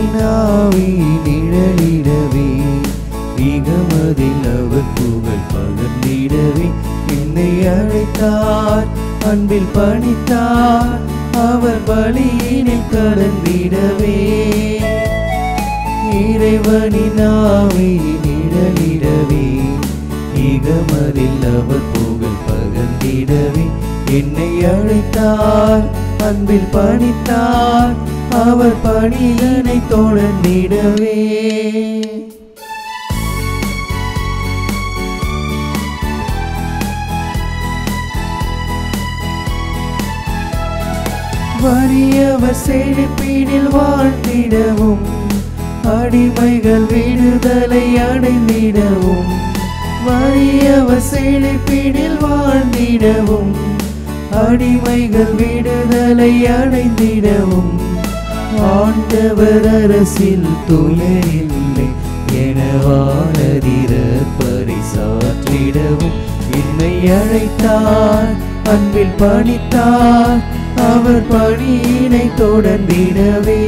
இறைவனினாவி நிழலிடவே மிகமதில் அவர் புகழ் பகர்ந்திடவே என்னை அழைத்தார் அன்பில் பணித்தார் அவர் பலியினை கடந்திடவே இறைவனினாவி நிழலிடவே இகமதில் அவர் புகழ் பகர்ந்திடவே என்னை அழைத்தார் அன்பில் பணித்தார் அவர் பணியினை தொடர்ந்திடவே வறியவர் செழிப்பீடில் வாழ்ந்திடவும் அடிமைகள் விடுதலை அடைந்திடவும் வறியவர் செழிப்பீடில் வாழ்ந்திடவும் அடிமைகள் விடுதலை அடைந்திடவும் ஆண்டவர் அரசில் துயரில்லை என வானதிர பரிசாற்றிடவும் என்னை அழைத்தார் அன்பில் பணித்தார் அவர் பணியினை தொடர்ந்திடவே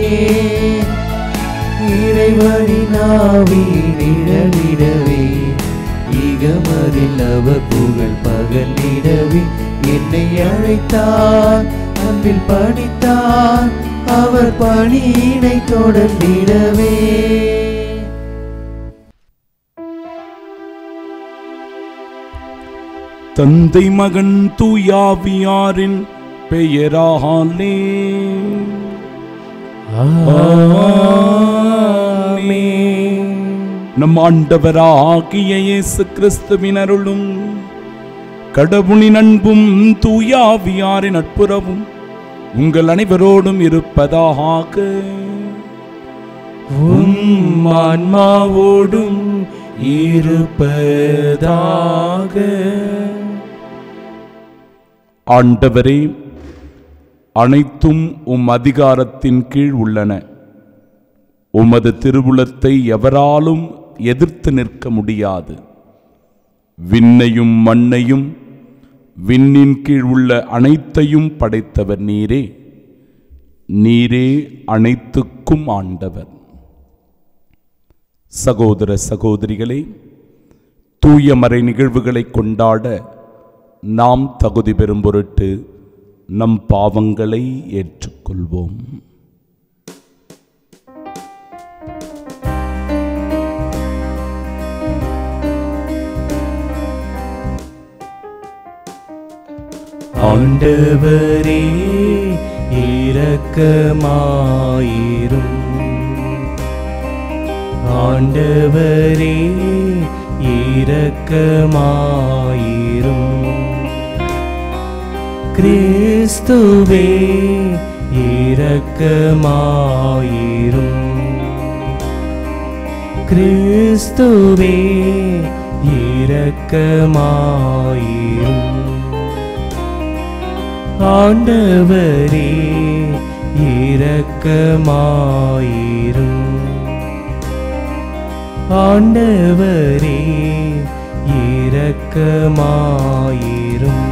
இறைவனினாவி நிழலிடவே இகமதில் அவர் புகழ் பகலிடவே என்னை அழைத்தார் அன்பில் பணித்தார் அவர் பணியினை தொடர்ந்திடவே தந்தை மகன் தூயாவியாரின் பெயராலே நம் ஆண்டவராகிய இயேசு கிறிஸ்துவின் அருளும் கடவுளின் அன்பும் தூயாவியாரின் நட்புறவும் உங்கள் அனைவரோடும் இருப்பதாக உம் ஆன்மாவோடும் இருப்பதாக ஆண்டவரே அனைத்தும் உம் அதிகாரத்தின் கீழ் உள்ளன உமது திருவுளத்தை எவராலும் எதிர்த்து நிற்க முடியாது விண்ணையும் மண்ணையும் விண்ணின் கீழ் உள்ள அனைத்தையும் படைத்தவர் நீரே நீரே அனைத்துக்கும் ஆண்டவர் சகோதர சகோதரிகளே தூய மறை நிகழ்வுகளை கொண்டாட நாம் தகுதி பெறும் பொருட்டு நம் பாவங்களை ஏற்றுக்கொள்வோம் ஆண்டவரே இரக்கமாயிரும் ஆண்டவரே இரக்கமாயிரும் கிறிஸ்துவே இரக்கமாயிரும் கிறிஸ்துவே இரக்கமாயிரும் ஆண்டவரே இரக்கமாயிரும் ஆண்டவரே இரக்கமாயிரும்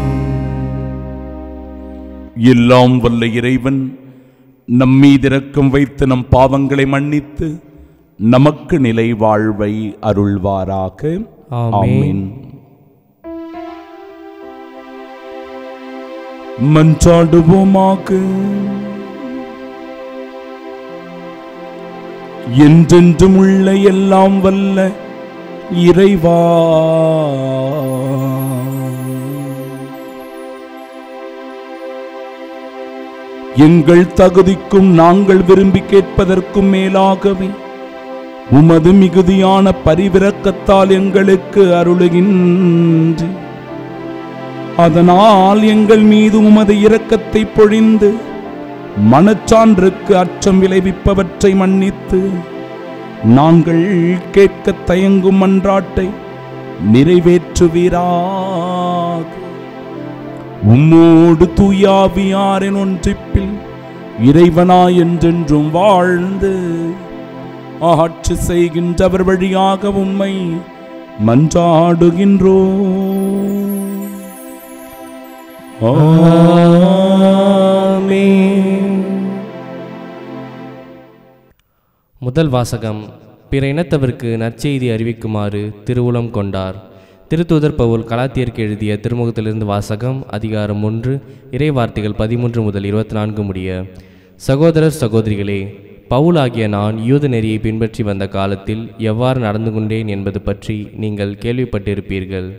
எல்லாம் வல்ல இறைவன் நம்மீதிரக்கம் வைத்து நம் பாவங்களை மன்னித்து நமக்கு நிலை வாழ்வை அருள்வாராக ஆமென். மன்றாடுவோமாக என்றென்றும் உள்ள எல்லாம் வல்ல இறைவா எங்கள் தகுதிக்கும் நாங்கள் விரும்பி கேட்பதற்கும் மேலாகவே உமது மிகுதியான பரிவிரக்கத்தால் எங்களுக்கு அருளுகின்ற அதனால் எங்கள் மீது உமது இரக்கத்தை பொழிந்து மனச்சான்றுக்கு அச்சம் விளைவிப்பவற்றை மன்னித்து நாங்கள் கேட்க தயங்கும் மன்றாட்டை நிறைவேற்றுவீராக உம்மோடு தூயாவியாரின் ஒன்றிப்பில் இறைவனாய் என்றென்றும் வாழ்ந்து ஆட்சி செய்கின்றவர் வழியாக உம்மை மன்றாடுகின்றோம் ஆமென். முதல் வாசகம் பிற இனத்தவருக்கு நற்செய்தி அறிவிக்குமாறு திருவுளம் கொண்டார் திருத்தூதர் பவுல் கலாத்தியருக்கு எழுதிய திருமுகத்திலிருந்து வாசகம் அதிகாரம் ஒன்று இறைவார்த்தைகள் பதிமூன்று முதல் இருபத்தி நான்கு முடிய சகோதரர் சகோதரிகளே பவுல் ஆகிய நான் யூத நெறியை பின்பற்றி வந்த காலத்தில் எவ்வாறு நடந்து கொண்டேன் என்பது பற்றி நீங்கள் கேள்விப்பட்டிருப்பீர்கள்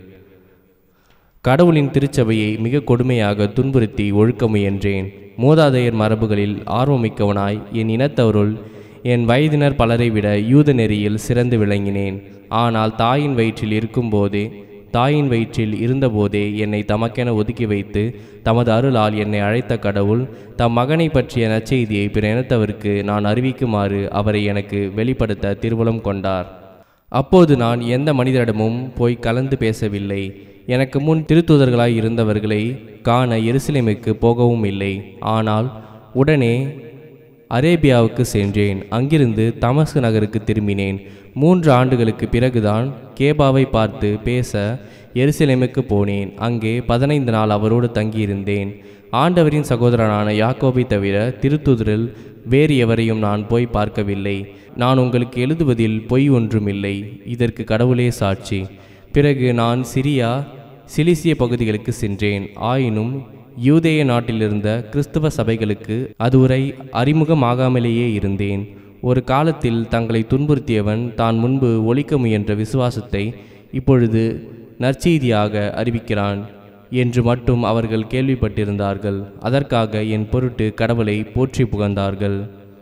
கடவுளின் திருச்சபையை மிக கொடுமையாக துன்புறுத்தி ஒழுக்க முயன்றேன் மூதாதையர் மரபுகளில் ஆர்வமிக்கவனாய் என் இனத்தவருள் என் வயதினர் பலரை விட யூத நெறியில் சிறந்து விளங்கினேன் ஆனால் தாயின் வயிற்றில் இருக்கும்போதே தாயின் வயிற்றில் இருந்தபோதே என்னை தமக்கென ஒதுக்கி வைத்து தமது அருளால் என்னை அழைத்த கடவுள் தம் மகனை பற்றிய நற்செய்தியை பிற இனத்தவருக்கு நான் அறிவிக்குமாறு அவரை எனக்கு வெளிப்படுத்த திருவுளம் கொண்டார் அப்போது நான் எந்த மனிதரிடமும் போய் கலந்து பேசவில்லை எனக்கு முன் திருத்தூதர்களாய் இருந்தவர்களை காண எருசலேமுக்கு போகவும் இல்லை ஆனால் உடனே அரேபியாவுக்கு சென்றேன் அங்கிருந்து தமஸ்கு நகருக்கு திரும்பினேன் மூன்று ஆண்டுகளுக்கு பிறகுதான் கேபாவை பார்த்து பேச எருசலேமுக்கு போனேன் அங்கே பதினைந்து நாள் அவரோடு தங்கியிருந்தேன் ஆண்டவரின் சகோதரனான யாக்கோபை தவிர திருத்துதரில் வேறு எவரையும் நான் போய் பார்க்கவில்லை நான் உங்களுக்கு எழுதுவதில் பொய் ஒன்றுமில்லை இதற்கு கடவுளே சாட்சி பிறகு நான் சிரியா சிலிசிய பகுதிகளுக்கு சென்றேன் ஆயினும் யூதேய நாட்டிலிருந்த கிறிஸ்தவ சபைகளுக்கு அதுவரை அறிமுகமாகாமலேயே இருந்தேன் ஒரு காலத்தில் தங்களை துன்புறுத்தியவன் தான் முன்பு ஒழிக்க முயன்ற விசுவாசத்தை இப்பொழுது நற்செய்தியாக அறிவிக்கிறான் என்று மட்டும் அவர்கள் கேள்விப்பட்டிருந்தார்கள் அதற்காக என் பொருட்டு கடவுளை போற்றி புகழ்ந்தார்கள்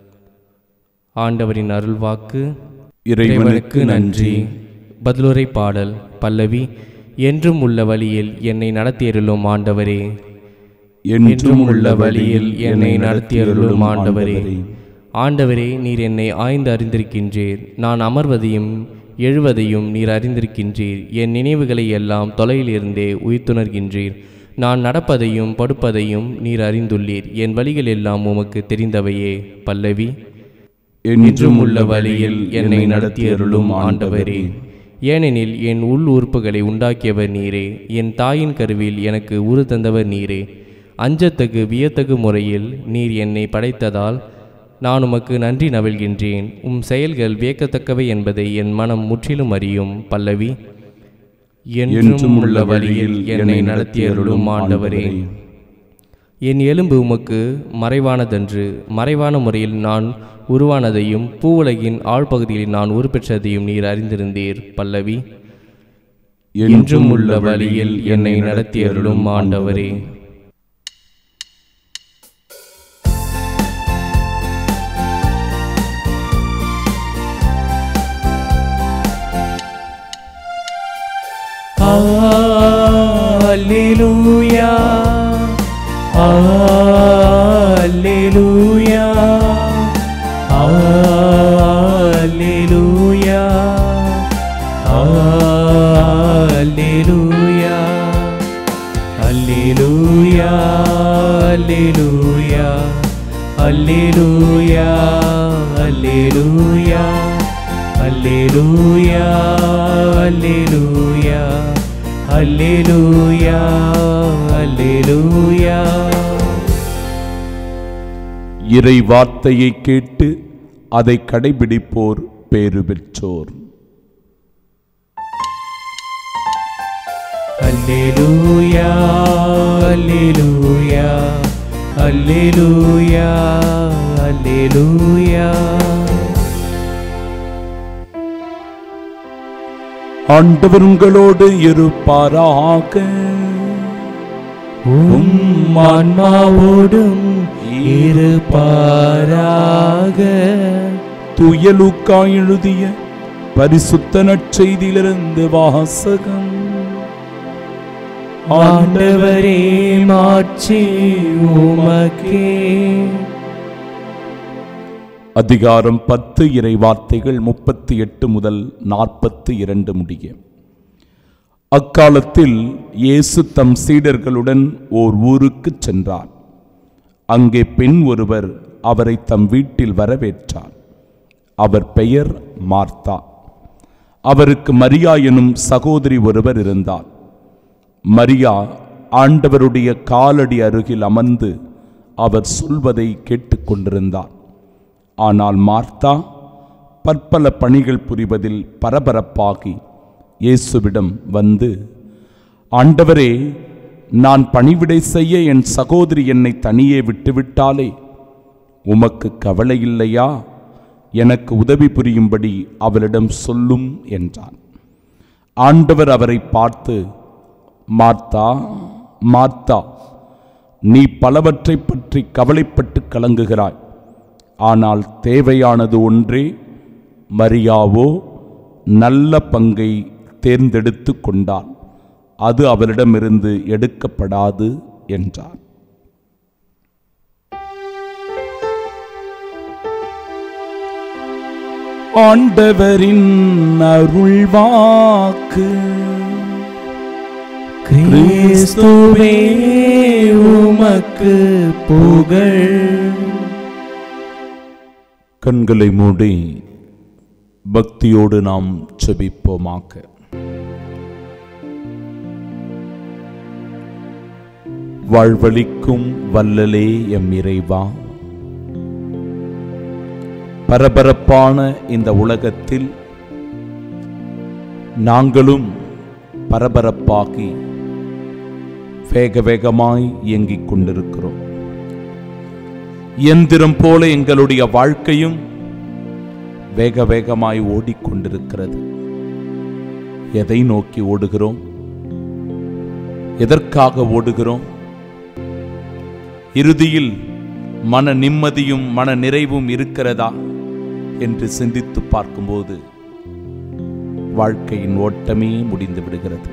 ஆண்டவரின் அருள்வாக்கு இறைவனுக்கு நன்றி பதிலுரை பாடல் பல்லவி என்றும் உள்ள வழியில் என்னை நடத்தியருளும் ஆண்டவரே என்றும் உள்ள வழியில் என்னை நடத்தியருளும் ஆண்டவரே ஆண்டவரே நீர் என்னை ஆய்ந்து அறிந்திருக்கின்றீர் நான் அமர்வதையும் எழுவதையும் நீர் அறிந்திருக்கின்றீர் என் நினைவுகளை எல்லாம் தொலையிலிருந்தே உயிர்த்துணர்கின்றீர் நான் நடப்பதையும் படுப்பதையும் நீர் அறிந்துள்ளீர் என் வழிகள் எல்லாம் உமக்கு தெரிந்தவையே பல்லவி என்றும் உள்ள வழியில் என்னை நடத்தியருளும் ஆண்டவரே ஏனெனில் என் உள் உறுப்புகளை உண்டாக்கியவர் நீரே என் தாயின் கருவில் எனக்கு உரு தந்தவர் நீரே அஞ்சத்தகு வியத்தகு முறையில் நீர் என்னை படைத்ததால் நான் உமக்கு நன்றி நவிழ்கின்றேன் உம் செயல்கள் வியக்கத்தக்கவை என்பதை என் மனம் முற்றிலும் அறியும் பல்லவி என்றும் உள்ள வழியில் என்னை நடத்தியருளும் ஆண்டவரே என் எலும்பு உமக்கு மறைவானதன்று மறைவான முறையில் நான் உருவானதையும் பூவுலகின் ஆழ்பகுதியில் நான் உருப்பெற்றதையும் நீர் அறிந்திருந்தீர் பல்லவி என்றும் உள்ள வழியில் என்னை நடத்தியருளும் ஆண்டவரே Alleluia. Alleluia. Alleluia. Alleluia. Alleluia. Alleluia. Alleluia. Alleluia. Alleluia. Alleluia. Alleluia. Alleluia. இறை வார்த்தையை கேட்டு அதை கடைபிடிப்போர் பேறு பெற்றோர் Alleluia. Alleluia. Alleluia. Alleluia. ஆண்டவர் உங்களோடு இருப்பாராக உம் ஆன்மாவோடும் இருப்பாராக துயலுக்கா எழுதிய பரிசுத்த நற்செய்தியிலிருந்து வாசகம் ஆண்டவரே மாட்சி உமக்கே அதிகாரம் பத்து இறை வார்த்தைகள் முப்பத்தி எட்டு முதல் நாற்பத்தி இரண்டு முடிய அக்காலத்தில் இயேசு தம் சீடர்களுடன் ஓர் ஊருக்குச் சென்றார் அங்கே பெண் ஒருவர் அவரை தம் வீட்டில் வரவேற்றார் அவர் பெயர் மார்த்தா அவருக்கு மரியா எனும் சகோதரி ஒருவர் இருந்தார் மரியா ஆண்டவருடைய காலடி அருகில் அமர்ந்து அவர் சொல்வதை கேட்டுக்கொண்டிருந்தார் ஆனால் மார்த்தா பற்பல பணிகள் புரிவதில் பரபரப்பாகி இயேசுவிடம் வந்து ஆண்டவரே நான் பணிவிடை செய்ய என் சகோதரி என்னை தனியே விட்டுவிட்டாலே உமக்கு கவலை இல்லையா எனக்கு உதவி புரியும்படி அவளிடம் சொல்லும் என்றான் ஆண்டவர் அவரை பார்த்து மார்த்தா மார்த்தா நீ பலவற்றைப் பற்றி கவலைப்பட்டு கலங்குகிறாய் ஆனால் தேவையானது ஒன்றே மரியாவோ நல்ல பங்கை தேர்ந்தெடுத்து கொண்டாள் அது அவளிடமிருந்து எடுக்கப்படாது என்றார் ஆண்டவரின் அருள்வாக்கு கிறிஸ்துவே உமக்கு புகழ் கண்களை மூடி பக்தியோடு நாம் செபிப்போமாக வாழ்வழிக்கும் வல்லலே எம் இறைவா பரபரப்பான இந்த உலகத்தில் நாங்களும் பரபரப்பாகி வேக வேகமாய் இயங்கிக் கொண்டிருக்கிறோம் இயந்திரம் போல எங்களுடைய வாழ்க்கையும் வேக வேகமாய் ஓடிக்கொண்டிருக்கிறது எதை நோக்கி ஓடுகிறோம் எதற்காக ஓடுகிறோம் இறுதியில் மன நிம்மதியும் மன நிறைவும் இருக்கிறதா என்று சிந்தித்து பார்க்கும்போது வாழ்க்கையின் ஓட்டமே முடிந்து விடுகிறது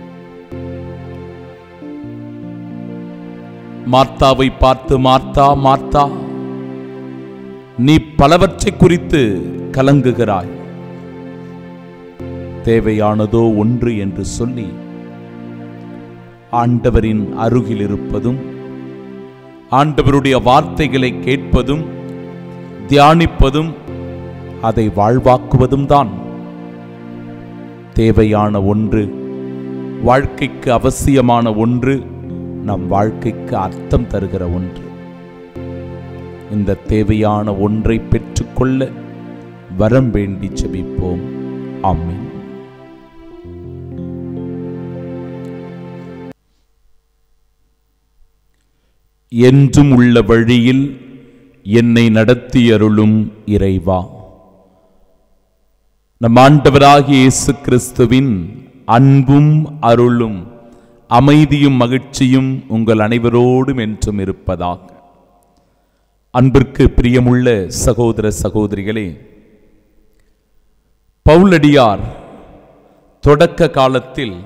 மார்த்தாவை பார்த்து மார்த்தா மார்த்தா நீ பலவற்றை குறித்து கலங்குகிறாய் தேவையானதோ ஒன்று என்று சொல்லி ஆண்டவரின் அருகில் இருப்பதும் ஆண்டவருடைய வார்த்தைகளை கேட்பதும் தியானிப்பதும் அதை வாழ்வாக்குவதும் தான் தேவையான ஒன்று வாழ்க்கைக்கு அவசியமான ஒன்று நம் வாழ்க்கைக்கு அர்த்தம் தருகிற ஒன்று இந்த தேவையான ஒன்றை பெற்றுக்கொள்ள வரம் வேண்டி செபிப்போம் ஆமென் என்றும் உள்ள வழியில் என்னை நடத்தி அருளும் இறைவா நம் ஆண்டவராகிய இயேசு கிறிஸ்துவின் அன்பும் அருளும் அமைதியும் மகிழ்ச்சியும் உங்கள் அனைவரோடும் என்றும் இருப்பதாக அன்பிற்கு பிரியமுள்ள சகோதர சகோதரிகளே பவுலடியார் தொடக்க காலத்தில்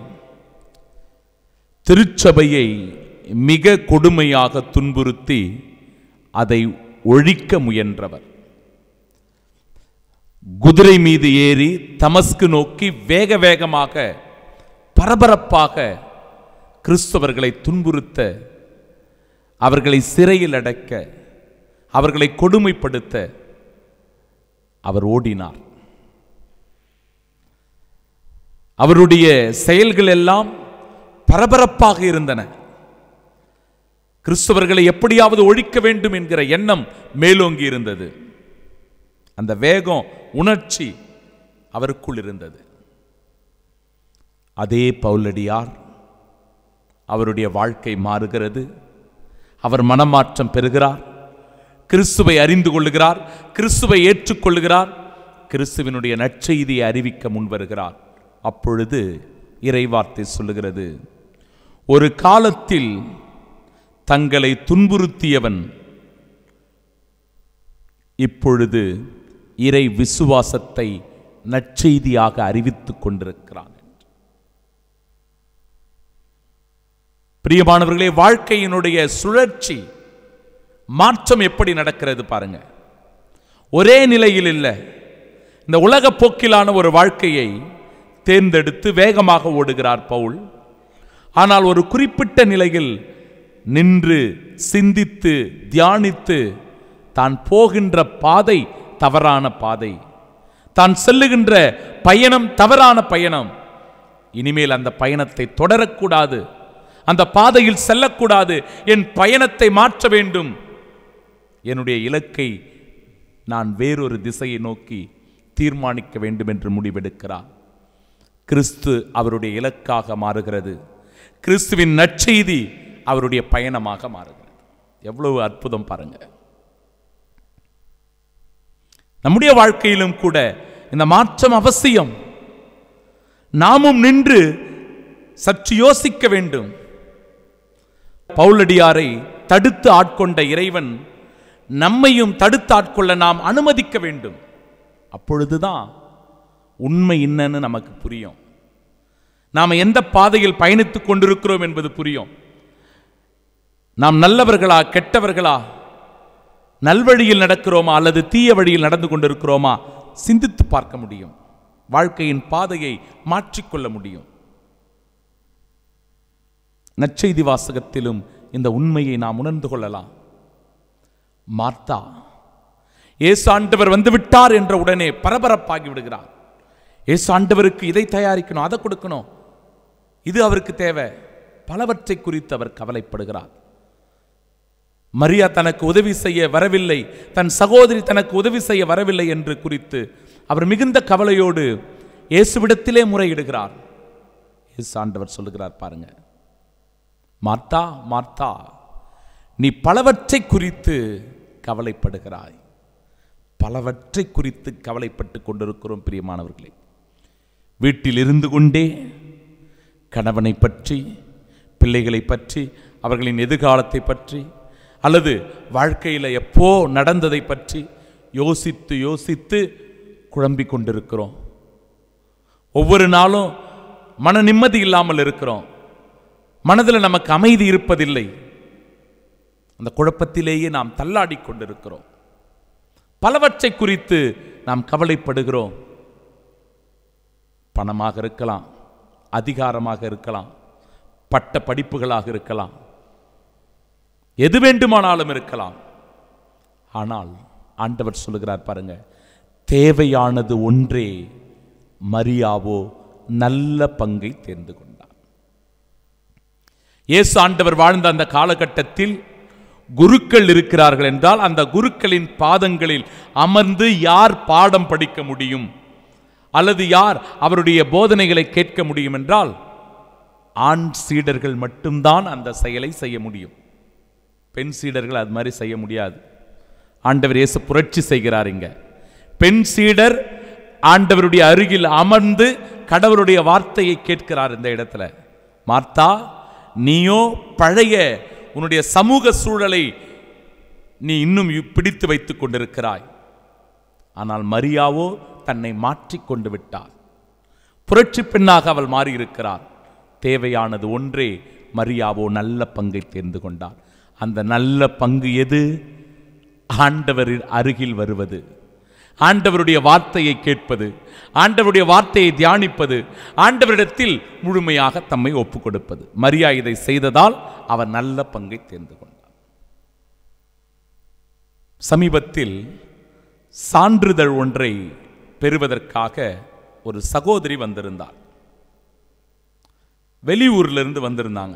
திருச்சபையை மிக கொடுமையாக துன்புறுத்தி அதை ஒழிக்க முயன்றவர் குதிரை மீது ஏறி தமஸ்கு நோக்கி வேக வேகமாக பரபரப்பாக கிறிஸ்தவர்களை துன்புறுத்த அவர்களை சிறையில் அடைக்க அவர்களை கொடுமைப்படுத்த அவர் ஓடினார் அவருடைய செயல்கள் எல்லாம் பரபரப்பாக இருந்தன கிறிஸ்தவர்களை எப்படியாவது ஒழிக்க வேண்டும் என்கிற எண்ணம் மேலோங்கி இருந்தது அந்த வேகம் உணர்ச்சி அவருக்குள் இருந்தது அதே பவுலடியார் அவருடைய வாழ்க்கை மாறுகிறது அவர் மனமாற்றம் பெறுகிறார் கிறிஸ்துவை அறிந்து கொள்ளுகிறார் கிறிஸ்துவை ஏற்றுக்கொள்ளுகிறார் கிறிஸ்துவினுடைய நற்செய்தியை அறிவிக்க முன்வருகிறார் அப்பொழுது இறைவார்த்தை சொல்லுகிறது ஒரு காலத்தில் தங்களை துன்புறுத்தியவன் இப்பொழுது இறை விசுவாசத்தை நற்செய்தியாக அறிவித்துக் கொண்டிருக்கிறான் பிரியமானவர்களே வாழ்க்கையினுடைய சுழற்சி மாற்றம் எப்படி நடக்கிறது பாருங்க ஒரே நிலையில் இல்லை இந்த உலக போக்கிலான ஒரு வாழ்க்கையை தேர்ந்தெடுத்து வேகமாக ஓடுகிறார் பவுல் ஆனால் ஒரு குறிப்பிட்ட நிலையில் நின்று சிந்தித்து தியானித்து தான் போகின்ற பாதை தவறான பாதை தான் செல்லுகின்ற பயணம் தவறான பயணம் இனிமேல் அந்த பயணத்தை தொடரக்கூடாது அந்த பாதையில் செல்லக்கூடாது என் பயணத்தை மாற்ற வேண்டும் என்னுடைய இலக்கை நான் வேறொரு திசையை நோக்கி தீர்மானிக்க வேண்டும் என்று முடிவெடுக்கிறார் கிறிஸ்து அவருடைய இலக்காக மாறுகிறது கிறிஸ்துவின் நற்செய்தி அவருடைய பயணமாக மாறுகிறது எவ்வளவு அற்புதம் பாருங்க நம்முடைய வாழ்க்கையிலும் கூட இந்த மாற்றம் அவசியம் நாமும் நின்று சற்று யோசிக்க வேண்டும் பவுலடியாரை தடுத்து ஆட்கொண்ட இறைவன் நம்மையும் தடுத்து ஆட்கொள்ள நாம் அனுமதிக்க வேண்டும் அப்பொழுதுதான் உண்மை என்னன்னு நமக்கு புரியும் நாம் எந்த பாதையில் பயணித்துக் கொண்டிருக்கிறோம் என்பது புரியும் நாம் நல்லவர்களா கெட்டவர்களா நல்வழியில் நடக்கிறோமா அல்லது தீய வழியில் நடந்து கொண்டிருக்கிறோமா சிந்தித்து பார்க்க முடியும் வாழ்க்கையின் பாதையை மாற்றிக்கொள்ள முடியும் நற்செய்தி வாசகத்திலும் இந்த உண்மையை நாம் உணர்ந்து கொள்ளலாம் மார்த்தா ஏசு ஆண்டவர் வந்து விட்டார் என்ற உடனே பரபரப்பாகி விடுகிறார் ஏசு ஆண்டவருக்கு இதை தயாரிக்கணும் அதை கொடுக்கணும் இது அவருக்கு தேவை பலவற்றை குறித்து அவர் கவலைப்படுகிறார் மரியா தனக்கு உதவி செய்ய வரவில்லை தன் சகோதரி தனக்கு உதவி செய்ய வரவில்லை என்று குறித்து அவர் மிகுந்த கவலையோடு இயேசுவிடத்திலே முறையிடுகிறார் இயேசு ஆண்டவர் சொல்லுகிறார் பாருங்க மார்த்தா மார்த்தா நீ பலவற்றை குறித்து கவலைப்படுகிறாய் பலவற்றை குறித்து கவலைப்பட்டு கொண்டிருக்கிறோம் பிரியமானவர்களே வீட்டில் இருந்து கொண்டே கணவனை பற்றி பிள்ளைகளை பற்றி அவர்களின் எதிர்காலத்தை பற்றி அல்லது வாழ்க்கையில் எப்போ நடந்ததை பற்றி யோசித்து யோசித்து குழம்பிக் கொண்டிருக்கிறோம் ஒவ்வொரு நாளும் மன நிம்மதி இல்லாமல் இருக்கிறோம் மனதில் நமக்கு அமைதி இருப்பதில்லை அந்த குழப்பத்திலேயே நாம் தள்ளாடி கொண்டிருக்கிறோம் பலவற்றை குறித்து நாம் கவலைப்படுகிறோம் பணமாக இருக்கலாம் அதிகாரமாக இருக்கலாம் பட்ட படிப்புகளாக இருக்கலாம் எது வேண்டுமானாலும் இருக்கலாம் ஆனால் ஆண்டவர் சொல்லுகிறார் பாருங்க தேவையானது ஒன்றே மரியாவோ நல்ல பங்கை தேர்ந்து கொண்டார் இயேசு ஆண்டவர் வாழ்ந்த அந்த காலகட்டத்தில் குருக்கள் இருக்கிறார்கள் என்றால் அந்த குருக்களின் பாதங்களில் அமர்ந்து யார் பாடம் படிக்க முடியும் அல்லது யார் அவருடைய போதனைகளை கேட்க முடியும் என்றால் ஆண் சீடர்கள் மட்டும்தான் அந்த செயலை செய்ய முடியும் பெண் சீடர்கள் அது மாதிரி செய்ய முடியாது ஆண்டவர் இயேசு புரட்சி செய்கிறார் இங்க பெண் சீடர் ஆண்டவருடைய அருகில் அமர்ந்து கடவுளுடைய வார்த்தையை கேட்கிறார் இந்த இடத்துல மார்த்தா நீயோ பழைய உன்னுடைய சமூக சூழலை நீ இன்னும் யு- பிடித்து வைத்துக் கொண்டிருக்கிறாய் ஆனால் மரியாவோ தன்னை மாற்றிக்கொண்டு விட்டார் புரட்சி பெண்ணாக அவள் மாறியிருக்கிறார் தேவையானது ஒன்றே மரியாவோ நல்ல பங்கை தேர்ந்து கொண்டார் அந்த நல்ல பங்கு எது ஆண்டவரின் அருகில் வருவது ஆண்டவருடைய வார்த்தையை கேட்பது ஆண்டவருடைய வார்த்தையை தியானிப்பது ஆண்டவரிடத்தில் முழுமையாக தம்மை ஒப்புக் கொடுப்பது மரியா இதை செய்ததால் அவர் நல்ல பங்கை தேர்ந்து கொண்டார் சமீபத்தில் சான்றிதழ் ஒன்றை பெறுவதற்காக ஒரு சகோதரி வந்திருந்தார் வெளியூர்ல இருந்து வந்திருந்தாங்க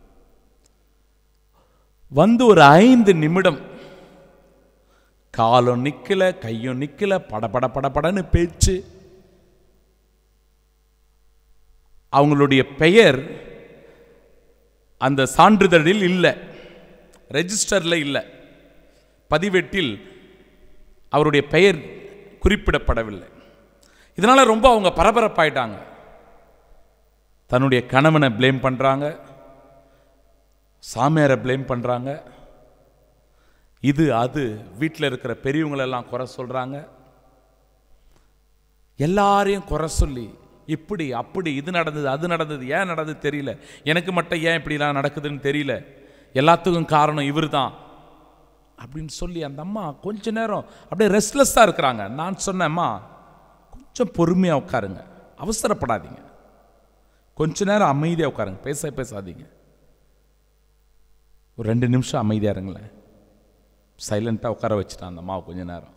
வந்து ஒரு ஐந்து நிமிடம் காலும் நிக்கல கையும் நிக்கல படபட படபடன்னு பேச்சு அவங்களுடைய பெயர் அந்த சான்றிதழில் இல்லை ரெஜிஸ்டர்ல இல்லை பதிவேட்டில் அவருடைய பெயர் குறிப்பிடப்படவில்லை இதனால ரொம்ப அவங்க பரபரப்பாயிட்டாங்க தன்னுடைய கணவனை ப்ளேம் பண்றாங்க சாமியாரை ப்ளேம் பண்றாங்க இது அது வீட்டில் இருக்கிற பெரியவங்களெல்லாம் குறை சொல்றாங்க எல்லாரையும் குறை சொல்லி இப்படி அப்படி இது நடந்தது அது நடந்தது ஏன் நடந்தது தெரியல எனக்கு மட்டும் ஏன் இப்படிலாம் நடக்குதுன்னு தெரியல எல்லாத்துக்கும் காரணம் இவர் தான் அப்படின்னு சொல்லி அந்த அம்மா கொஞ்ச நேரம் அப்படியே ரெஸ்ட்லெஸ்ஸாக இருக்கிறாங்க நான் சொன்னேம்மா கொஞ்சம் பொறுமையாக உட்காருங்க அவசரப்படாதீங்க கொஞ்ச நேரம் அமைதியாக உட்காருங்க பேச பேசாதீங்க ஒரு ரெண்டு நிமிஷம் அமைதியாக இருங்களேன் சைலண்ட்டாக உட்கார வச்சுட்டான் அந்த அம்மாவை கொஞ்ச நேரம்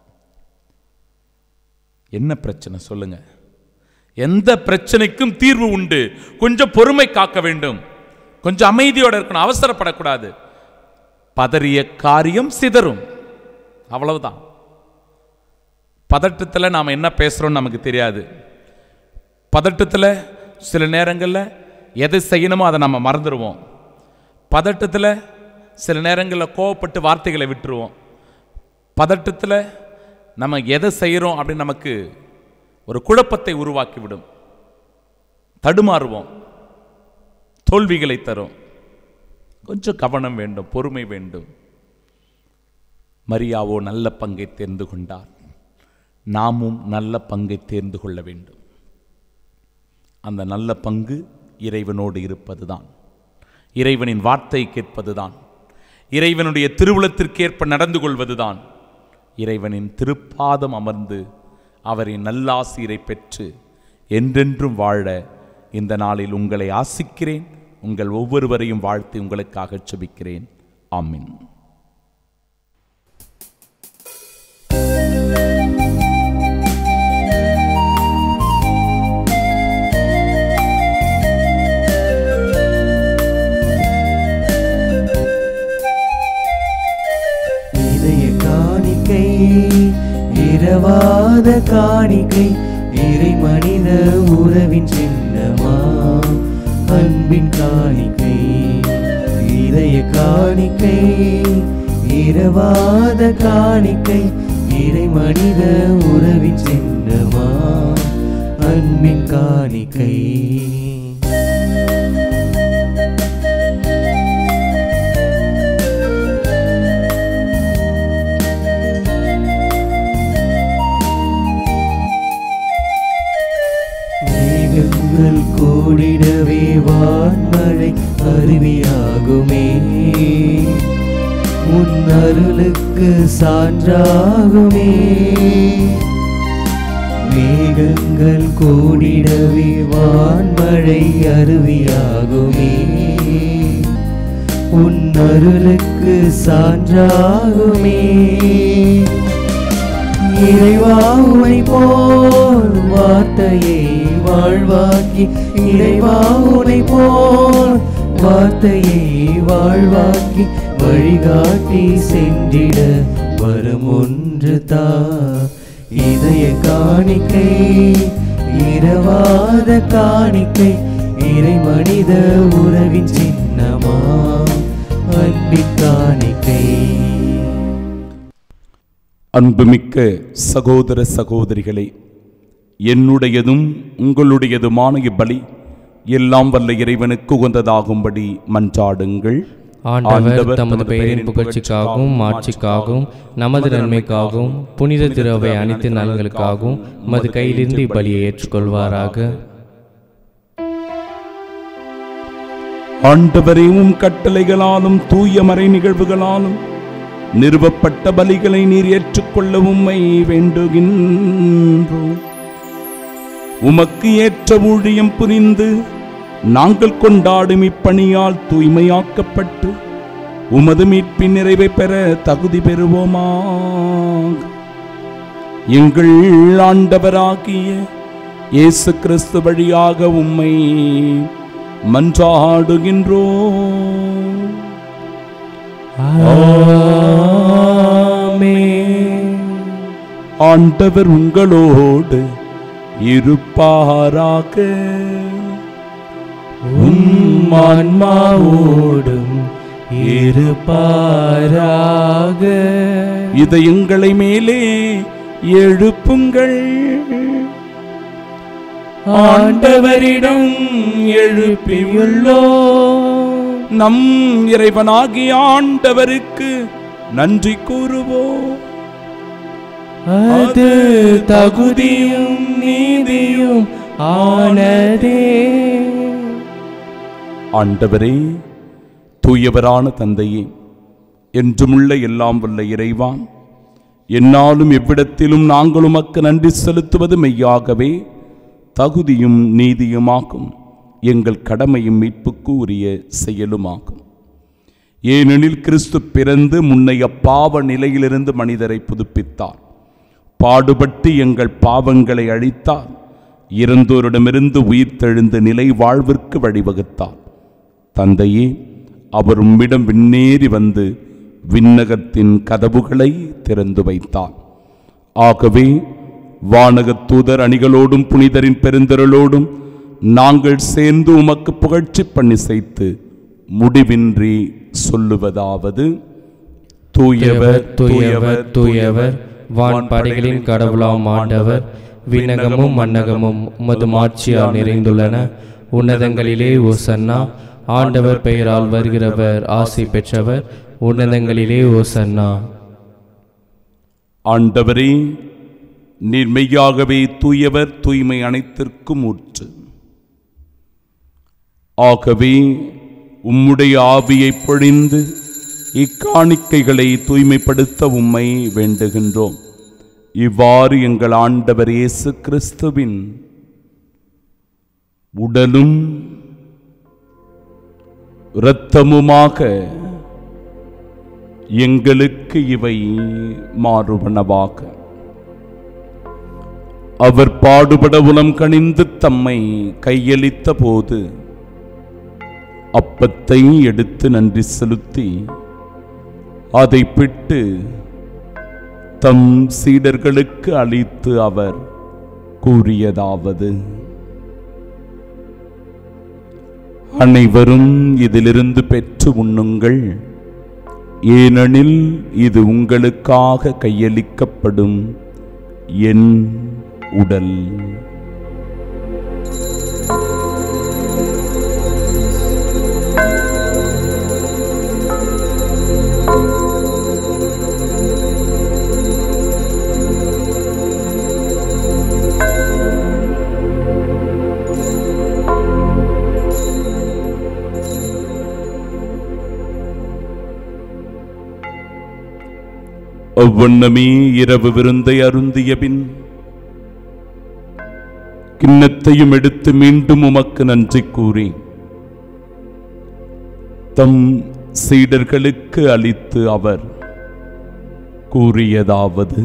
என்ன பிரச்சனை சொல்லுங்க எந்த பிரச்சனைக்கும் தீர்வு உண்டு கொஞ்சம் பொறுமை காக்க வேண்டும் கொஞ்சம் அமைதியோட இருக்கணும் அவசரப்படக்கூடாது பதறிய காரியம் சிதறும் அவ்வளவுதான் பதட்டத்தில் நாம் என்ன பேசுகிறோம்னு நமக்கு தெரியாது பதட்டத்தில் சில நேரங்களில் எதை செய்யணுமோ அதை நம்ம மறந்துடுவோம் பதட்டத்தில் சில நேரங்களில் கோவப்பட்டு வார்த்தைகளை விட்டுருவோம் பதட்டத்தில் நம்ம எதை செய்கிறோம் அப்படின்னு நமக்கு ஒரு குழப்பத்தை உருவாக்கிவிடும் தடுமாறுவோம் தோல்விகளை தரும் கொஞ்சம் கவனம் வேண்டும் பொறுமை வேண்டும் மரியாவோ நல்ல பங்கை தேர்ந்து கொண்டார் நாமும் நல்ல பங்கை தேர்ந்து கொள்ள வேண்டும் அந்த நல்ல பங்கு இறைவனோடு இருப்பதுதான் இறைவனின் வார்த்தை கேட்பதுதான் இறைவனுடைய திருவுளத்திற்கேற்ப நடந்து கொள்வதுதான் இறைவனின் திருப்பாதம் அமர்ந்து அவரின் நல்லாசீரை பெற்று என்றென்றும் வாழ இந்த நாளில் உங்களை ஆசிக்கிறேன் உங்கள் ஒவ்வொருவரையும் வாழ்த்தி உங்களுக்காக செபிக்கிறேன் ஆமின் இதய காணிக்கை இரவாத காணிக்கை இறை மனித உறவின் சின்னமா அன்பின் காணிக்கை இதய காணிக்கை இரவாத காணிக்கை இறை மனித உறவின் சின்னமா அன்பின் காணிக்கை மேகங்கள் கூடிடவே வான்மழை அருவியாகுமே உன் அருளுக்கு சான்றாகுமே மேகங்கள் கூடிடவே வான்மழை அருவியாகுமே உன் அருளுக்கு சான்றாகுமே இறைவா உமை போல் வார்த்தையை வாழ்வாக்கி இறைவா உனை போல் வார்த்தையை வாழ்வாக்கி வழிகாட்டி சென்றிட வரும் ஒன்று தா இதய காணிக்கை இரவாத காணிக்கை இறை மனித உறவின் சின்னமா அன்பின் காணிக்கை அன்புமிக்க சகோதர சகோதரிகளே என்னுடையதும் உங்களுடையதுமான இப்பலி எல்லாம் வல்ல இறைவனுக்கு உகந்ததாகும்படி மன்றாடுங்கள் ஆண்டவர் தமது பெயரின் புகழ்ச்சிக்காகவும் மாட்சிக்காகவும் நமது நன்மைக்காகவும் புனித திருவை அனைத்து நலன்களுக்காகவும் உமது கையிலிருந்து இப்பலியை ஏற்றுக்கொள்வாராக ஆண்டவரே உம் கட்டளைகளாலும் தூய மறை நிகழ்வுகளாலும் நிறுவப்பட்ட பலிகளை நீர் ஏற்றுக்கொள்ள உம்மை வேண்டுகின்றோம் உமக்கு ஏற்ற ஊழியம் புரிந்து நாங்கள் கொண்டாடும் இப்பணியால் தூய்மையாக்கப்பட்டு உமது மீட்பின் நிறைவை பெற தகுதி பெறுவோமாக எங்கள் ஆண்டவராகிய இயேசு கிறிஸ்து வழியாக உம்மை மன்றாடுகின்றோம் ஆண்டவர் உங்களோடு இருப்பாராக உம் ஆன்மாவோடும் இருப்பாராக இதயங்களை மேலே எழுப்புங்கள் ஆண்டவரிடம் எழுப்பியுள்ளோ நம் இறைவனாகிய ஆண்டவருக்கு நன்றி கூறுவோம் அது தகுதியும் நீதியும் ஆனதே ஆண்டவரே தூயவரான தந்தையே என்றுமுள்ள எல்லாம் வல்ல இறைவான் என்னாலும் எவ்விடத்திலும் நாங்கள் உமக்கு நன்றி செலுத்துவது மெய்யாகவே தகுதியும் நீதியுமாகும் எங்கள் கடமையும் மீட்புக்கு உரிய செயலுமாகும் ஏனெனில் கிறிஸ்து பிறந்து முன்னைய பாவ நிலையிலிருந்து மனிதரை புதுப்பித்தார் பாடுபட்டு எங்கள் பாவங்களை அழித்தார் இறந்தோரிடமிருந்து உயிர்த்தெழுந்த நிலை வாழ்விற்கு வழிவகுத்தார் தந்தையே அவர் உம்மிடம் விண்ணேறி வந்து விண்ணகத்தின் கதவுகளை திறந்து வைத்தார் ஆகவே வானகத் தூதர் அணிகளோடும் புனிதரின் பெருந்திரளோடும் நாங்கள் சேர்ந்து உமக்கு புகழ்ச்சி பண்ணி செய்து முடிவின்றி சொல்லுவதாவது தூயவர் தூயவர் தூயவர் வான்படைகளின் கடவுளாம் ஆண்டவர் விண்ணகமும் மன்னகமும் உமது மாட்சியால் நிறைந்துள்ளன உன்னதங்களிலே ஓசன்னா ஆண்டவர் பெயரால் வருகிறவர் ஆசி பெற்றவர் உன்னதங்களிலே ஓசன்னா ஆண்டவரே நீர் மெய்யாகவே தூயவர் தூய்மை அனைத்திற்கும் ஊற்று ஆகவே உம்முடைய ஆவியை பொழிந்து இக்காணிக்கைகளை தூய்மைப்படுத்த உம்மை வேண்டுகின்றோம் இவ்வாறு எங்கள் ஆண்டவர் இயேசு கிறிஸ்துவின் உடலும் இரத்தமுமாக எங்களுக்கு இவை மாறுவனவாக அவர் பாடுபட உலம் கணிந்து தம்மை கையளித்த போது அப்பத்தை எடுத்து நன்றி செலுத்தி அதை பிட்டு தம் சீடர்களுக்கு அளித்து அவர் கூறியதாவது அனைவரும் இதிலிருந்து பெற்று உண்ணுங்கள் ஏனெனில் இது உங்களுக்காக கையளிக்கப்படும் என் உடல் அவ்வண்ணமே இரவு விருந்தை அருந்திய பின் கிண்ணத்தையும் எடுத்து மீண்டும் உமக்கு நன்றி கூறி தம் சீடர்களுக்கு அளித்து அவர் கூறியதாவது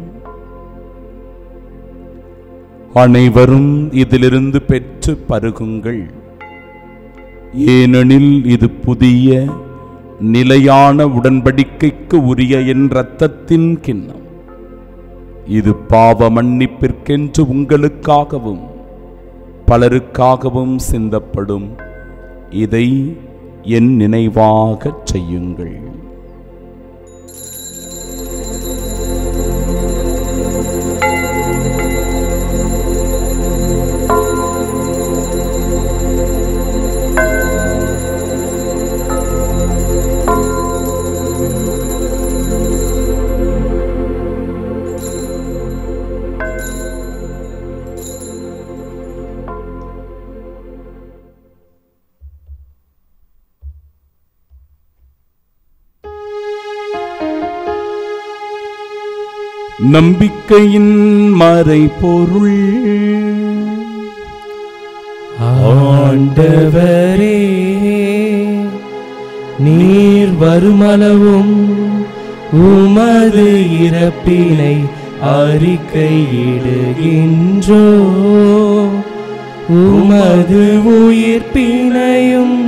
அனைவரும் இதிலிருந்து பெற்று பருகுங்கள் ஏனெனில் இது புதிய நிலையான உடன்படிக்கைக்கு உரிய என் இரத்தத்தின் கிண்ணம் இது பாவ மன்னிப்பிற்கென்று உங்களுக்காகவும் பலருக்காகவும் சிந்தப்படும் இதை என் நினைவாகச் செய்யுங்கள் நம்பிக்கையின் மறைபொருள் ஆண்டவரே நீர் வருமளவும் உமது இறப்பினை அறிக்கையிடுகின்றோ உமது உயிர்ப்பினையும்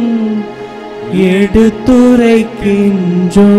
எடுத்துரைக்கின்றோ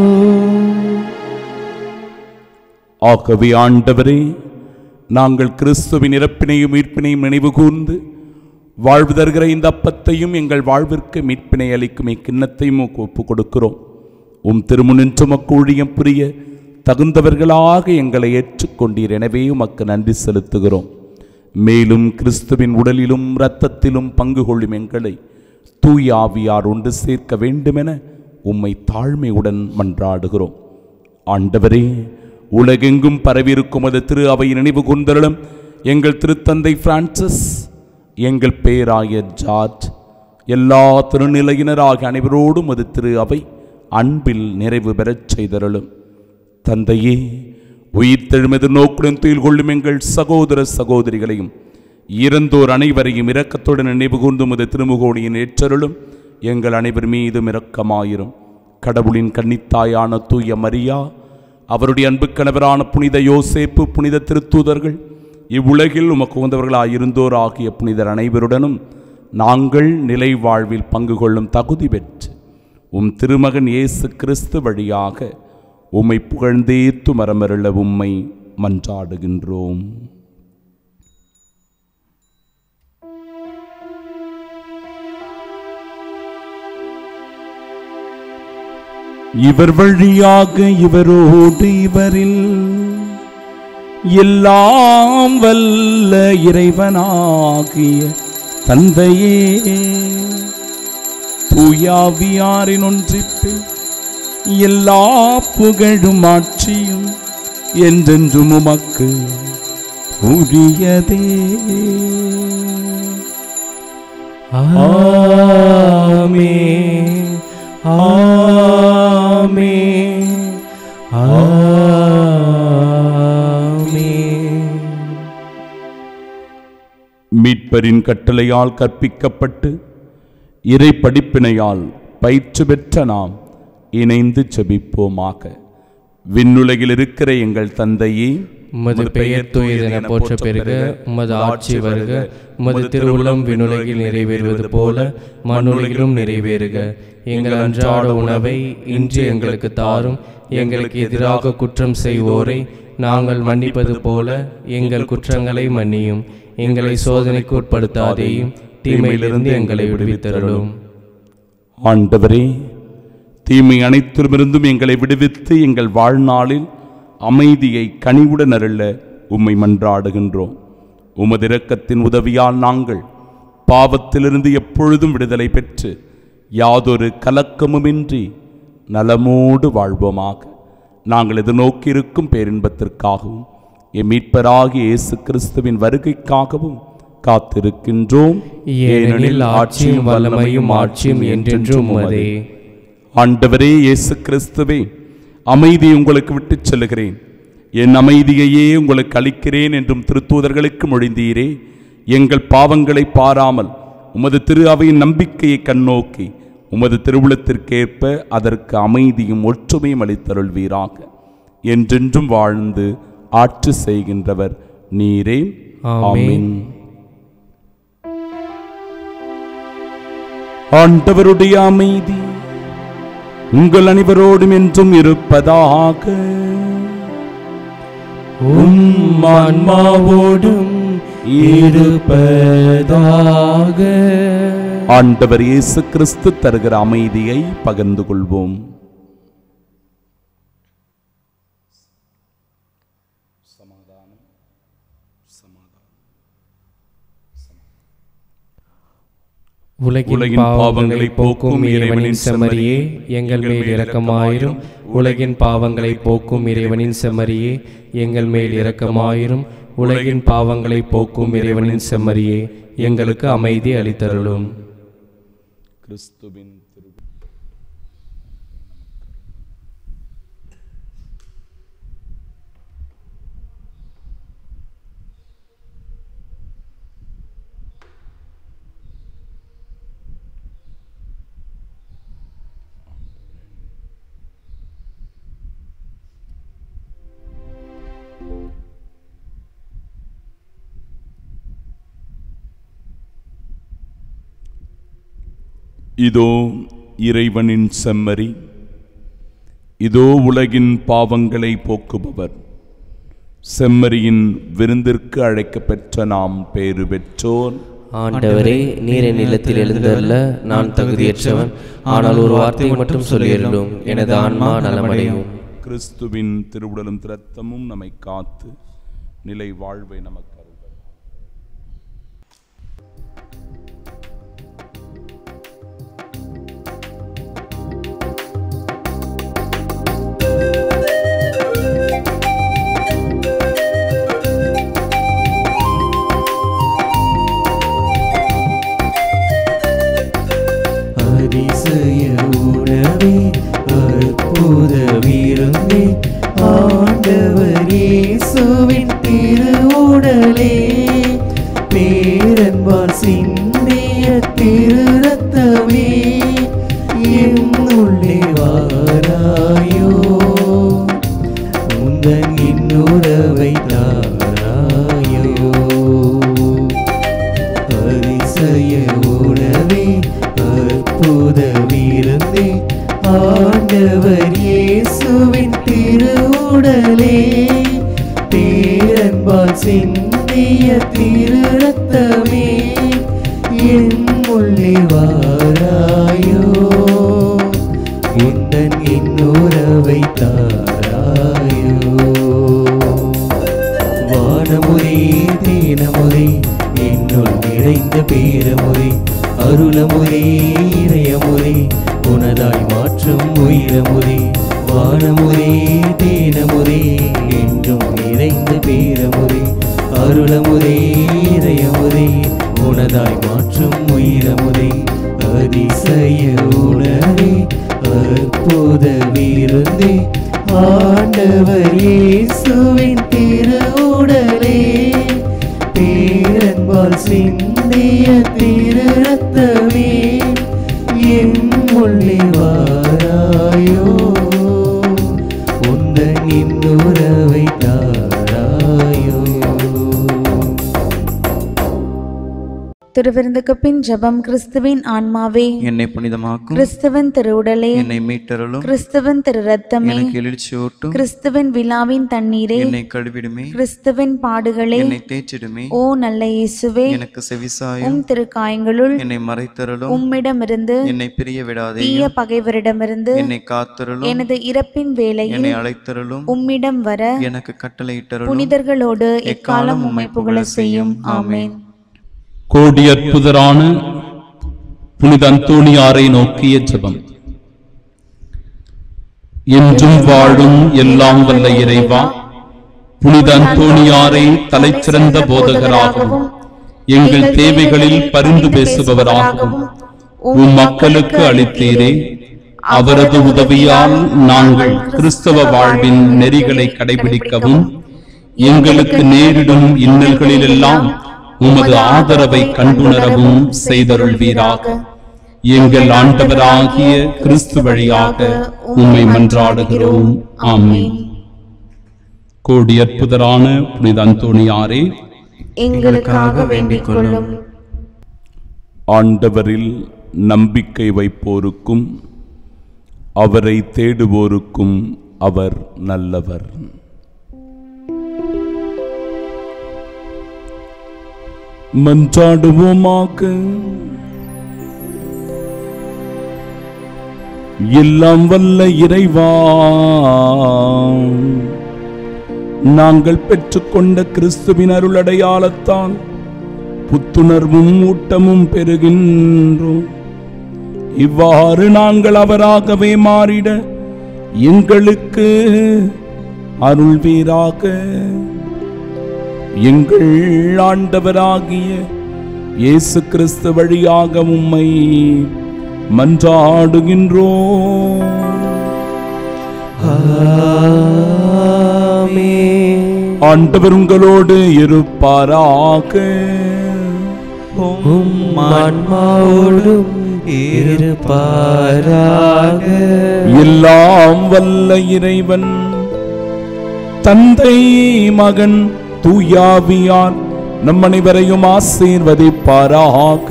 ஆகவே ஆண்டவரே நாங்கள் கிறிஸ்துவின் இறப்பினையும் மீட்பினையும் நினைவு கூர்ந்து வாழ்வு தருகிற இந்த அப்பத்தையும் எங்கள் வாழ்விற்கு மீட்பினை அளிக்கும் இக்கிண்ணத்தையும் உமக்கு ஒப்புக் கொடுக்கிறோம் உம் திருமுனின்று உமக்கு ஊழியம் புரிய தகுந்தவர்களாக எங்களை ஏற்றுக்கொண்டீர் எனவே உமக்கு நன்றி செலுத்துகிறோம் மேலும் கிறிஸ்துவின் உடலிலும் இரத்தத்திலும் பங்கு கொள்ளும் எங்களை தூய ஆவியார் ஒன்று சேர்க்க வேண்டுமென உம்மை தாழ்மையுடன் மன்றாடுகிறோம் ஆண்டவரே உலகெங்கும் பரவியிருக்கும் அது திரு அவை நினைவு கூர்ந்தருளும் எங்கள் திருத்தந்தை பிரான்சிஸ் எங்கள் பேராயர் ஜார்ஜ் எல்லா திருநிலையினராகிய அனைவரோடும் அது திரு அவை அன்பில் நிறைவு பெறச் செய்தருளும் தந்தையே உயிர்த்தெழுமது நோக்குடன் துயில் கொள்ளும் எங்கள் சகோதர சகோதரிகளையும் இறந்தோர் அனைவரையும் இரக்கத்துடன் நினைவு கூர்ந்து உமது திருமுகோடியின் ஏற்றருளும் எங்கள் அனைவர் மீதும் இரக்கமாயிரும் கடவுளின் கன்னித்தாயான தூய மரியா அவருடைய அன்பு கணவரான புனித யோசேப்பு புனித திருத்தூதர்கள் இவ்வுலகில் உமக்கு உகந்தவர்களாயிருந்தோர் ஆகிய புனிதர் அனைவருடனும் நாங்கள் நிலை வாழ்வில் பங்கு கொள்ளும் தகுதி பெற்று உம் திருமகன் இயேசு கிறிஸ்து வழியாக உம்மை புகழ்ந்தேத்து மரமருள உம்மை மன்றாடுகின்றோம் இவர் வழியாக இவரோடு இவரில் எல்லாம் வல்ல இறைவனாகிய தந்தையே தூயாவியாரின் ஒன்றிப்பில் எல்லா புகழும் ஆட்சியும் என்றென்றும் உமக்கு உரியதே ஆமே ஆமே ஆமே மீட்பரின் கட்டளையால் கற்பிக்கப்பட்டு இறை படிப்பினையால் பயிற்சி பெற்ற நாம் இணைந்து செபிப்போமாக விண்ணுலகில் இருக்கிற எங்கள் தந்தையே உமது பெயர் தூயதென போற்ற பெருக உமது ஆட்சி வருக உமது திருவுளம் விண்ணுலகில் நிறைவேறுவது போல மண்ணுலகிலும் நிறைவேறுக எங்கள் அன்றாட உணவை இன்று எங்களுக்கு தாரும் எங்களுக்கு எதிராக குற்றம் செய்வோரை நாங்கள் மன்னிப்பது போல எங்கள் குற்றங்களை மன்னியும் எங்களை சோதனைக்கு உட்படுத்தாதேயும் தீமையிலிருந்து எங்களை விடுவித்தருளும் ஆண்டவரே தீமை அனைத்திலுமிருந்தும் எங்களை விடுவித்து எங்கள் வாழ்நாளில் அமைதியை கனிவுடன் அருள உம்மை மன்றாடுகின்றோம் உமது இரக்கத்தின் உதவியால் நாங்கள் பாவத்திலிருந்து எப்பொழுதும் விடுதலை பெற்று யாதொரு கலக்கமுமின்றி நலமோடு வாழ்வோமாக நாங்கள் எதிர்நோக்கி இருக்கும் பேரின்பத்திற்காகவும் எம் மீட்பராகிய இயேசு கிறிஸ்துவின் வருகைக்காகவும் காத்திருக்கின்றோம் ஏனெனில் ஆட்சியும் வல்லமையும் ஆட்சியும் என்றென்றும் உமதே ஆண்டவரே இயேசு கிறிஸ்துவே அமைதி உங்களுக்கு விட்டுச் செல்லுகிறேன் என் அமைதியையே உங்களுக்கு அளிக்கிறேன் என்றும் திருத்தூதர்களுக்கு மொழிந்தீரே எங்கள் பாவங்களை பாராமல் உமது திரு அவையின் நம்பிக்கையை கண்ணோக்கி உமது திருவுளத்திற்கேற்ப அதற்கு அமைதியும் ஒற்றுமையும் அளித்தருள்வீராக என்றென்றும் வாழ்ந்து ஆட்சி செய்கின்றவர் நீரே ஆமென். ஆண்டவருடைய அமைதி உங்கள் அனைவரோடும் என்றும் இருப்பதாக உம் ஆன்மாவோடும் இருப்பதாக ஆண்டவர் இயேசு கிறிஸ்து தருகிற அமைதியை பகிர்ந்து கொள்வோம் உலகின் உலகின் பாவங்களை போக்கும் இறைவனின் செம்மறியே எங்கள் மேல் இரக்கமாயிரும் உலகின் பாவங்களை போக்கும் இறைவனின் செம்மறியே எங்கள் மேல் இரக்கமாயிரும் உலகின் பாவங்களை போக்கும் இறைவனின் செம்மறியே எங்களுக்கு அமைதி அளித்தருளும் கிறிஸ்துவின் திரு இதோ இறைவனின் செம்மறி இதோ உலகின் பாவங்களை போக்குபவர் செம்மறியின் விருந்திற்கு அழைக்கப்பெற்ற நாம் பேறு பெற்றோர் ஆண்டவரே நீர் என் நிலத்தில் எழுந்தல்ல நான் தகுதியற்றவன் ஆனால் ஒரு வார்த்தை மட்டும் சொல்லியிருந்தோம் எனது ஆன்மா நலமடையும் கிறிஸ்துவின் திருவுடலும் திரத்தமும் நம்மை காத்து நிலை வாழ்வை நமக்கு அருள்வார். அதிசய உணவே அற்புத விருந்தே ஆண்டவர் இயேசுவின் திருவுடலே பேரன்பால் சிந்திய திரு ரத்தமே என்னுள்ளே வாராயோ உந்தன் இன்னுறவை தாராயோ அதிசய உணவே அற்புத விருந்தே ஆண்டவர் இயேசுவின் திருவுடலே திரு ரத்தமே என் உள்ளே வாராயோ உந்தன் இன்னுறவை தாராயோ வானமுறை தீனமுறை என்னுள் நிறைந்த பேரமுறை அருளமுறை இதயமுறை உனதாய் மாற்றும் உயிரமுறை வானமுறை தேனமுறை என்றும் நிறைந்த பேரமுறை அருளமுறை இதயமுறை உனதாய் மாற்றும் உயிரமுறை அதிசய உணரே அற்புத விருந்தே ஆண்டவர் இயேசுவின் திருவுடலே பேரன்பால் சிந்திய திரு ரத்தமே என் உள்ளே வாராயோ உந்தன் இன்னுறவை தாராயோ திருவிருந்துக்கு பின் ஜெபம் கிறிஸ்துவின் ஆன்மாவே என்னை புனிதமாக்கும் கிறிஸ்துவின் திருவுடலே என்னை மீட்டருளும் கிறிஸ்துவின் திரு ரத்தமே எனக்கு எழுச்சியூட்டும் கிறிஸ்துவின் விழாவின் தண்ணீரே என்னை கழுவிடுமே கிறிஸ்துவின் பாடுகளே என்னை தேய்ச்சிடுமே ஓ நல்ல இயேசுவே எனக்கு செவிசாயும் உம் திருக்காயங்களுள் என்னை மறைத்தருளும் உம்மிடமிருந்து என்னை பிரிய விடாதே தீய பகைவரிடமிருந்து என்னை காத்தருளும் எனது இறப்பின் வேளையில் என்னை அழைத்தருளும் உம்மிடம் வர எனக்கு கட்டளையிட்டருளும் புனிதர்களோடு எக்காலம் உம்மை புகழ செய்யும் ஆமென் கோடியற்புதரான புனித அந்தோணியாரை நோக்கிய ஜெபம் என்றும் வாழும் எல்லாம் வல்ல இறைவா புனித அந்தோணியாரை தலைச்சிறந்த போதகராகவும் எங்கள் தேவைகளில் பரிந்து பேசுபவராகவும் உம் மக்களுக்கு அளித்தீரே அவரது உதவியால் நாங்கள் கிறிஸ்தவ வாழ்வின் நெறிகளை கடைபிடிக்கவும் எங்களுக்கு நேரிடும் இன்னல்களிலெல்லாம் உமது ஆதரவை கண்டுணரவும் செய்தருள்வீராக எங்கள் ஆண்டவராகிய கிறிஸ்து வழியாக உம்மை மன்றாடுகிறோம் ஆமென் கோடி அற்புதரான புனித அந்தோணியாரே எங்களுக்காக வேண்டிக் கொள்ளும் ஆண்டவரில் நம்பிக்கை வைப்போருக்கும் அவரை தேடுவோருக்கும் அவர் நல்லவர் மன்றாடுவோமாக எல்லாம் வல்ல இறைவா நாங்கள் பெற்றுக்கொண்ட கிறிஸ்துவின் அருளடையாளத்தான் புத்துணர்வும் ஊட்டமும் பெறுகின்றோம் இவ்வாறு நாங்கள் அவராகவே மாறிட எங்களுக்கு அருள்வீராக எங்கள் ஆண்டவராகிய இயேசு கிறிஸ்து வழியாக உம்மை மன்றாடுகின்றோம் ஆண்டவர் உங்களோடு இருப்பாராக உம் ஆன்மாவோடும் இருப்பாராக எல்லாம் வல்ல இறைவன் தந்தை மகன் தூயாவியார் நம் அனைவரையும் ஆசீர்வதிப்பாராக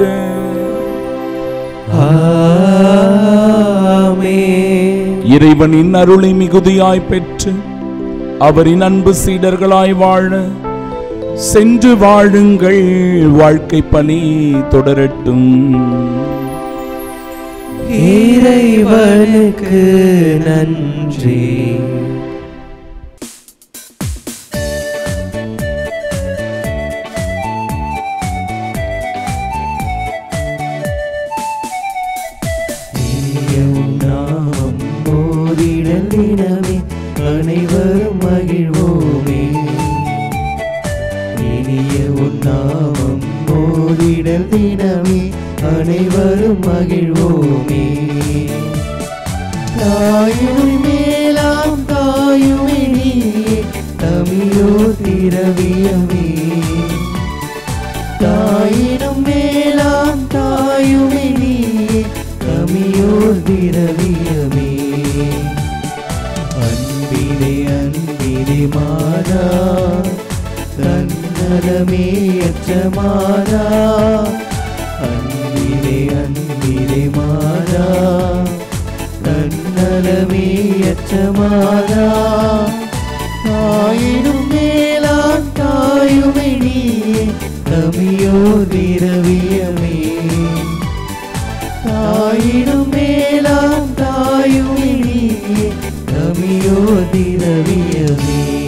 ஆமென். இறைவனின் அருளை மிகுதியாய் பெற்று அவரின் அன்பு சீடர்களாய் வாழ சென்று வாழுங்கள் வாழ்க்கை பணி தொடரட்டும் இறைவனுக்கு நன்றி இனிய உன் நாமம் போதிடல் தினமே அனைவரும் மகிழ்வோமே இனிய உன் நாமம் போதிடல் தினமே அனைவரும் மகிழ்வோமே தாயுமை மேலாம் தாயுமை நீயே தமிழோ திரவியமே தாயினும் மேலாம் தாயுமை நீயே தமிழோ திரவியமே அன்பிலே அன்பிலே மாதா தன்னலமே அச்சமாதா அன்பிலே அன்பிலே மாதா தன்னலமே அச்சமாதா தாயினும் மேலான் தாயுமை நீயே திரவியமே தாயினும் மேலாம் தாயுமே நீயே தமியோ திரவியமே